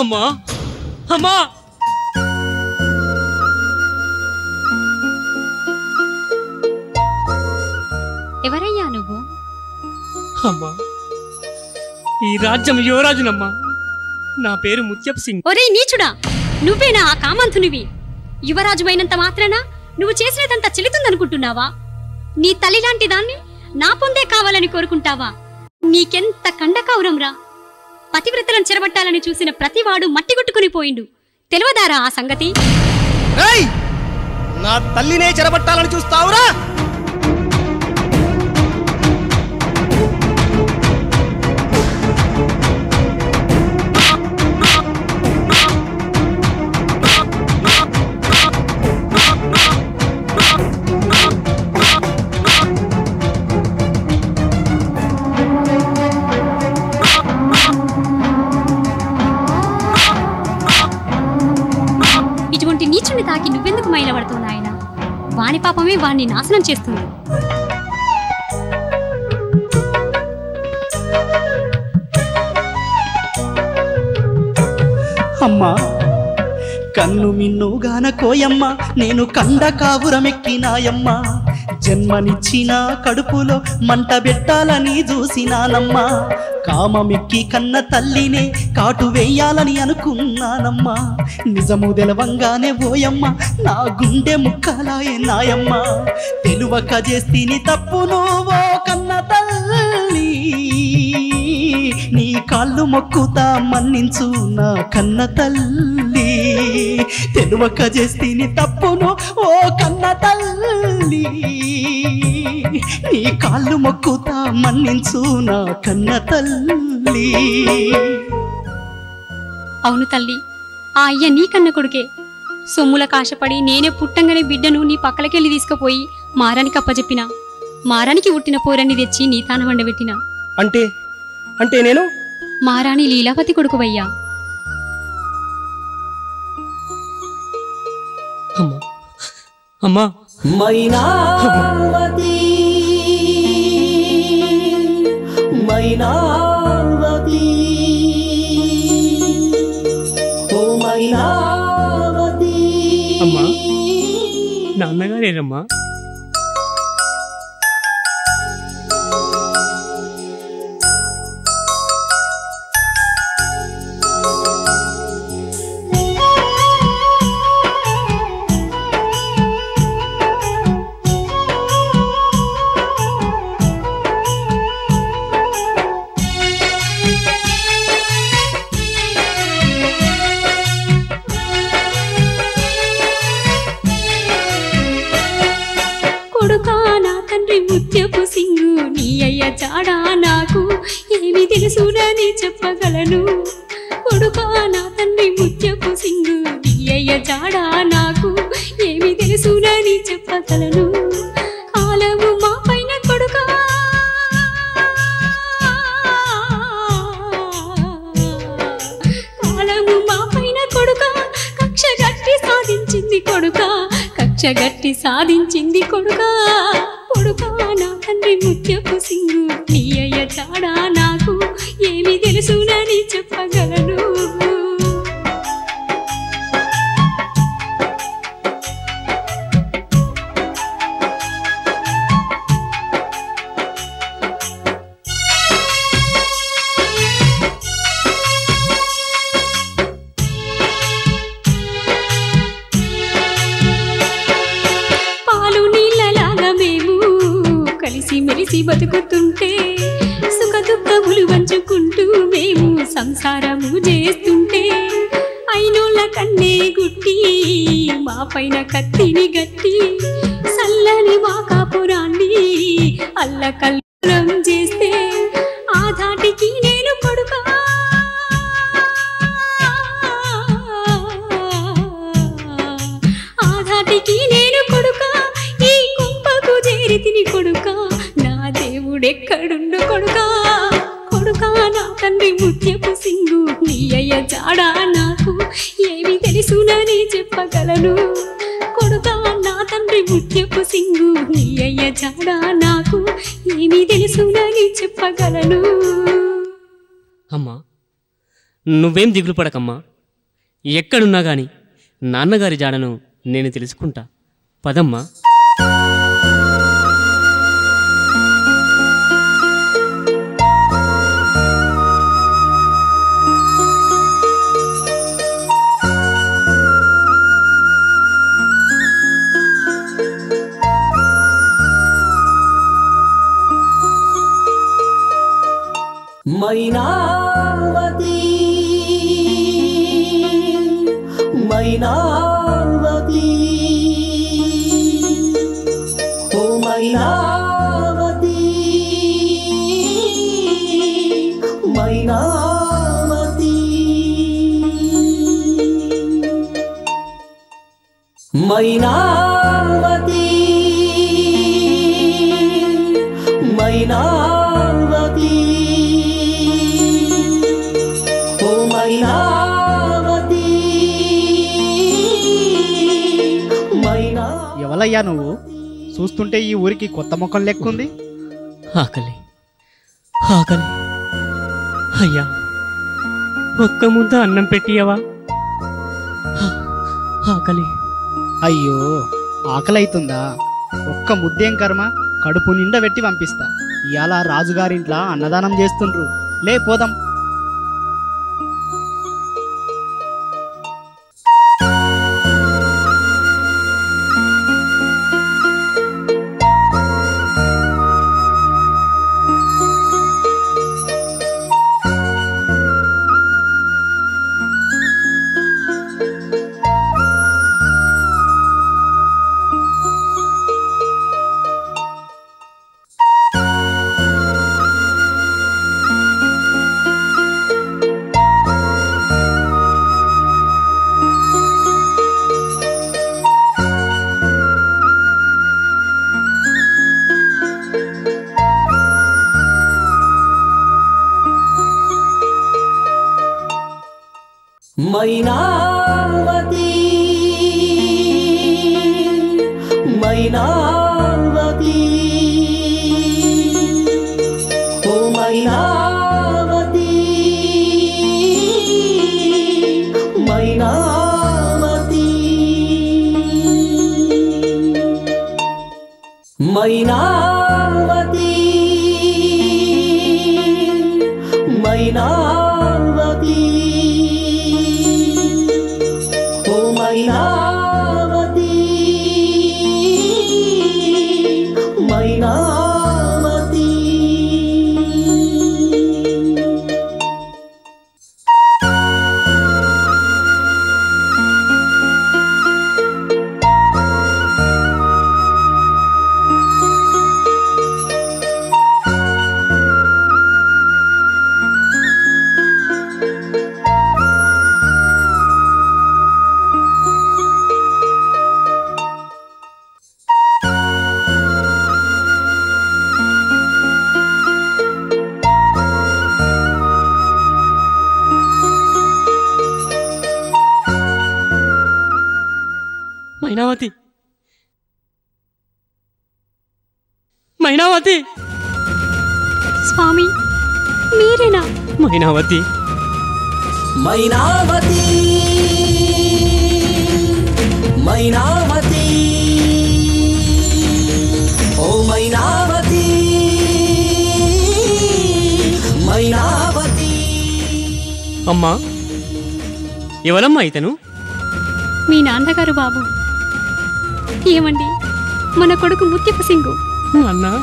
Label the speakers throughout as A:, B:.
A: అమ్మా అమ్మా
B: ఎవరయ్యా నువ్వు
A: అమ్మా ఈ రాజ్యం యువరాజునమ్మా నా పేరు ముత్యప్ సింగ్
B: ఒరేయ్ నీచుడా నువ్వేనా ఆ కామంతునివి యువరాజువైనంత మాత్రాన నువ్వు చేసినదంతా చెల్లుతుందనుకుంటున్నావా నీ తల్లి లాంటి దాన్ని నా పొందే కావాలని కోరుకుంటావా నీకెంత కండకౌరంరా పతివ్రతలను చెరబట్టాలని చూసిన ప్రతివాడు మట్టిగొట్టుకుని పోయిండు తెలియదారా ఆ సంగతి
C: ఏయ్! నా తల్లినే చెరబట్టాలని చూస్తావురా
B: ఇటువంటి నీచుని తాకి నువ్వెందుకు మైలపడుతున్నావు నాయన వాని పాపమే వాణ్ణి నాశనం చేస్తుంది
D: అమ్మా కన్ను మిన్నుగాన కోయమ్మ నేను కండ కావురమెక్కినాయమ్మ జన్మనిచ్చిన కడుపులో మంట పెట్టాలని చూసినానమ్మా కామమెక్కి కన్న తల్లినే కాటు వేయాలని అనుకున్నానమ్మా నిజము తెలవంగానే ఓయమ్మ నా గుండె ముక్కలాయే నాయమ్మ తెలువక చేస్తీని తప్పును ఓ కన్న తల్లి నీ కాళ్ళు మొక్కుతా మన్నించు నా కన్న తల్లి తెలువక చేస్తీని తప్పును ఓ కన్న తల్లి నీ కాళ్ళు మొక్కుతా మన్నించు నా కన్న తల్లి
B: అవును తల్లి ఆ అయ్య నీ కన్న కొడుకే సొమ్ముల కాశపడి నేనే పుట్టంగానే బిడ్డను నీ పక్కలకెళ్ళి తీసుకుపోయి మారానికి అప్పచెప్పిన మారానికి ఉట్టిన పోరని తెచ్చి నీ తాన వండబెట్టిన
C: అంటే అంటే నేను
B: మారాణి లీలావతి కొడుకువయ్యా
A: అమ్మా అమ్మా
D: మైనావతి మైనావతి ఓ మైనావతి
A: అమ్మా నాన్నగారేనమ్మా
B: కొడుకా నా తండ్రి ముత్యపు సింగు నీ అయ్య చాడా నాకు ఏమి తెలుసునని చెప్పగలను కొడుకా నా తండ్రి ముత్యపు సింగు నీ అయ్య చాడా నాకు ఏమి తెలుసునని చెప్పగలను కాలము మా పైన కొడుకా కాలము మా పైన కొడుకా కక్ష గట్టి సాధించింది కొడుకా కక్ష గట్టి సాధించింది కొడుకా కొడుకా నా తండ్రి ముత్యపు సింగు నీ అయ్య చాడా నాకు ఏమి తెలుసునని చెప్పగలను పాలు నీళ్ళలాగా మేము కలిసి మెలిసి బతుకుతుంటే సుఖ దుఃఖములు పంచుకుంటూ మేము సంసారము చేస్తుంటే అయినోళ్ళ కన్నే గుట్టి మా పైన కత్తిని గట్టి సల్లని మా కాపురాన్ని అల్ల కల్లం చేస్తే ఆ ధాటికి నేను కొడుకా ఆ ధాటికి నేను కొడుక ఈ కుంపకు చేరి తిని కొడుక నా దేవుడెక్కడుండు కొడుక కొడుక నా తండ్రి ముత్యపు సింగు నీ అయ్య జాడా నాకు ఏమి తెలుసునని చెప్పగలను కొడుక నా తండ్రి ముత్యపు సింగు నీ అయ్య జాడా నాకు ఏమి తెలుసునని చెప్పగలను
A: అమ్మా నువ్వేం దిగులు పడకమ్మా ఎక్కడున్నా గాని నాన్నగారి జాడను నేను తెలుసుకుంటా పదమ్మా
D: మైనావతి మైనావతి ఓ మైనావతి మైనావతి మైనావతి మైనావతి ఓ మైనావతి మైనా
E: ఎవలయ్యా నువ్వు చూస్తుంటే ఈ ఊరికి కొత్త ముఖం లెక్కుంది
A: ఆకలి ఆకలి అయ్యా ఒక్క ముద్ద అన్నం పెట్టియవా ఆ- ఆకలి
E: అయ్యో ఆకలైతుందా ఒక్క ముద్దేం కర్మ కడుపు నిండా పెట్టి పంపిస్తా ఇవాళ రాజుగారింట్లా అన్నదానం చేస్తుండ్రు లే పోదాం
D: మైనావతి మైనావతి ఓ మైనావతి మైనావతి మైనావతి మైనావతి ఓ మైనావతి మైనావతి
A: మైనావతి మైనావతి
B: స్వామి మీరేనా
A: మైనావతి
D: మైనావతి మైనావతి ఓ మైనావతి మైనావతి
A: అమ్మా ఎవరమ్మా ఇతను
B: మీ నాన్నగారు బాబు ఏమండి మన కొడుకు ముత్యపు సింగు
A: అన్నా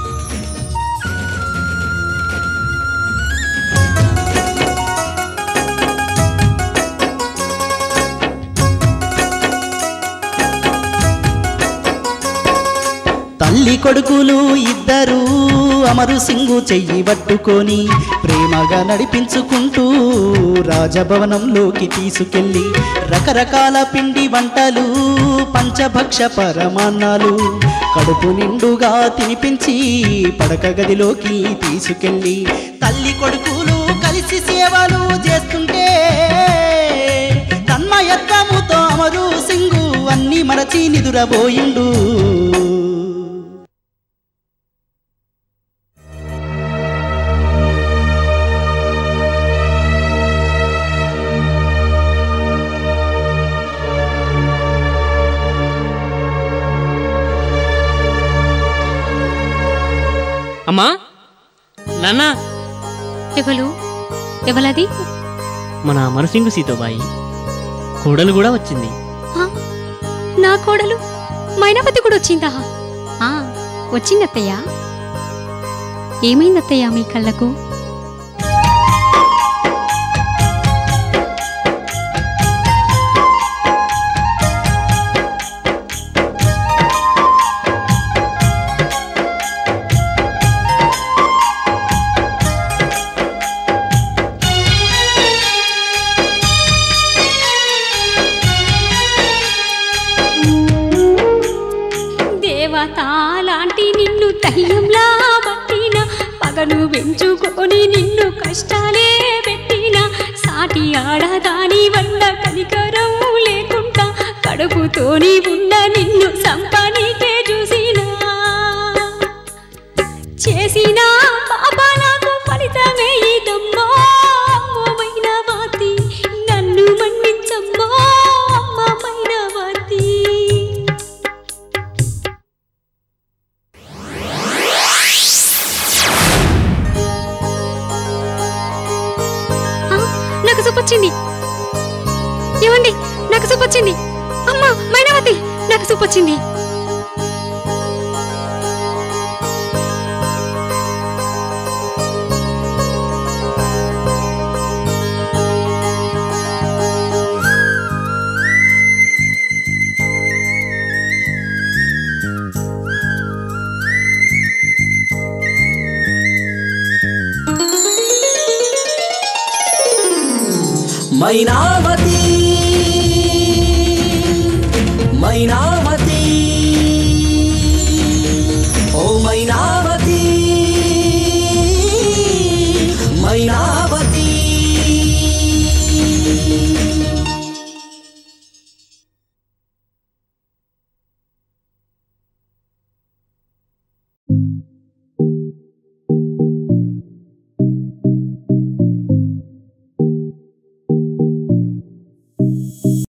D: తల్లి కొడుకులు ఇద్దరు అమరు సింగు చెయ్యి పట్టుకొని ప్రేమగా నడిపించుకుంటూ రాజభవనంలోకి తీసుకెళ్ళి రకరకాల పిండి వంటలు పంచభక్ష పరమాన్నాలు కడుపు నిండుగా తినిపించి పడక గదిలోకి తీసుకెళ్ళి తల్లి కొడుకులు కలిసి సేవలు చేస్తుంటే తన్మయత్వముతో అమరు సింగు అన్ని మరచి నిదురబోయిండు
A: అమ్మా నాన్న
B: ఎవలు ఎవలది
A: మన మనసింగు సీతోబాయి కోడలు కూడా వచ్చింది
B: ఆ, నా కోడలు మైనాపతి కూడా వచ్చిందా ఆ, వచ్చిందత్తయ్య ఏమైందత్తయ్య మీ కళ్ళకు దేవత లాంటి నిన్ను దయ్యంలా పట్టిన పగలు పెంచుకొని నిన్ను కష్టాలే పెట్టిన సాటి ఆడదాని వల్ల కనికరం లేకుండా కడుపుతోని ఉన్న నిన్ను సంపానికే చూసినా చేసిన పాపాలకు ఫలితమే ఇదమ్మా అమ్మమైన వాతి నన్ను మన్నించమ్మా అమ్మమైన వాతి ఆ, నాకు చూపొచ్చింది ఏమండి నాకు చూపొచ్చింది అమ్మా మైనావతి నాకు చూపొచ్చింది
F: మైనావతి మైనా